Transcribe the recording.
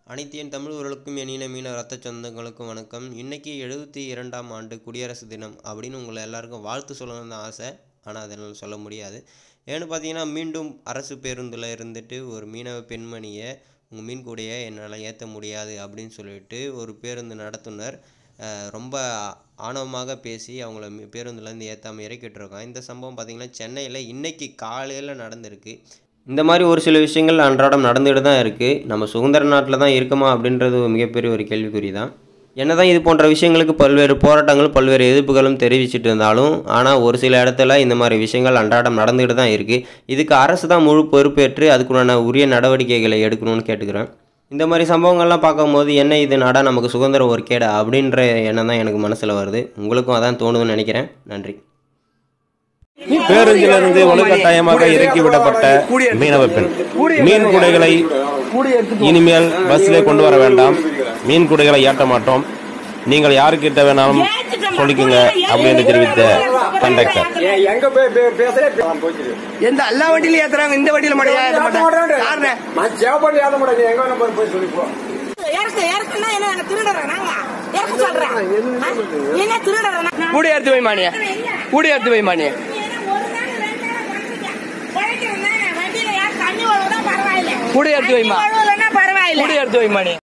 அனைத்து என் தமிழ் உறவுகளுக்கும் என் இன மீன ரத்த சொந்தங்களுக்கும் வணக்கம் இன்னைக்கு எழுபத்தி இரண்டாம் ஆண்டு குடியரசு தினம் அப்படின்னு உங்களை எல்லாருக்கும் வாழ்த்து சொல்லணும்னு தான் ஆசை ஆனால் அதை என்னால் சொல்ல முடியாது ஏன்னு பார்த்தீங்கன்னா மீண்டும் அரசு பேருந்தில் இருந்துட்டு ஒரு மீனவ பெண்மணியை உங்கள் மீன் கூடையை என்னால் ஏற்ற முடியாது அப்படின்னு சொல்லிட்டு ஒரு பேருந்து நடத்துனர் அஹ், ரொம்ப ஆணவமாக பேசி அவங்கள மீ- பேருந்துலேருந்து ஏற்றாமல் இறக்கிட்டுருக்கான் இந்த சம்பவம் பார்த்திங்கன்னா சென்னையில் இன்னைக்கு காலையில் நடந்திருக்கு இந்த மாதிரி ஒரு சில விஷயங்கள் அன்றாடம் நடந்துகிட்டு தான் இருக்குது நம்ம சுதந்திர நாட்டில் தான் இருக்கோமா அப்படின்றது ஒரு மிகப்பெரிய ஒரு கேள்விக்குறி தான் என்னதான் இது போன்ற விஷயங்களுக்கு பல்வேறு போராட்டங்களும் பல்வேறு எதிர்ப்புகளும் தெரிவிச்சிட்டு இருந்தாலும் ஆனால் ஒரு சில இடத்துல இந்த மாதிரி விஷயங்கள் அன்றாடம் நடந்துகிட்டு தான் இருக்குது இதுக்கு அரசு தான் முழு பொறுப்பேற்று அதுக்குண்டான உரிய நடவடிக்கைகளை எடுக்கணும்னு கேட்டுக்கிறேன் இந்த மாதிரி சம்பவங்கள்லாம் பார்க்கும்போது என்ன இது நாடா நமக்கு சுதந்திரம் ஒரு கேடா அப்படின்ற எண்ணம் தான் எனக்கு மனசில் வருது உங்களுக்கும் அதான் தோணுதுன்னு நினைக்கிறேன் நன்றி பேருந்திலிருந்து வலுக்கட்டாயமாக இறக்கிவிடப்பட்ட மீனவ பெண் மீன் குடைகளை இனிமேல் பஸ்ஸிலே கொண்டு வர வேண்டாம் மீன் குடைகளை ஏற்ற மாட்டோம் நீங்கள் யாருக்கிட்ட வேணாலும் சொல்லிக்குங்க அப்படின்னு தெரிவித்த கண்டக்டர் எங்க போய் பே- பேசுறேன் பே- போச்சுது. எந்த எல்லா வண்டியிலும் ஏத்துறாங்க இந்த வண்டியில மட்டும் ஏன் ஏத்த மாட்டாங்க யாருண்ணே? நான் சேவப்பள்ளி ஏத்த மாட்டேன். நீ எங்க வேணா போய் போய் சொல்லிப்போ. இறக்கு இறக்குன்னா என்ன நாங்க திருடுறோம் நாங்க இறக்க சொல்றேன் ஆ? என்ன திருடுறோம் நாங்க? கூட எடுத்து வை மானிய கூட எடுத்து வை மானிய ஒரு நாள் ரெண்டு நாள் வாங்கிக்க. உழைக்கிறோம் தானே, வண்டியில யார் தண்ணி ஒழுகுனா பரவாயில்லை கூட எடுத்து வைம்மா. தண்ணி ஒழுகலைன்னா பரவாயில்லை கூட எடுத்து வை மானிய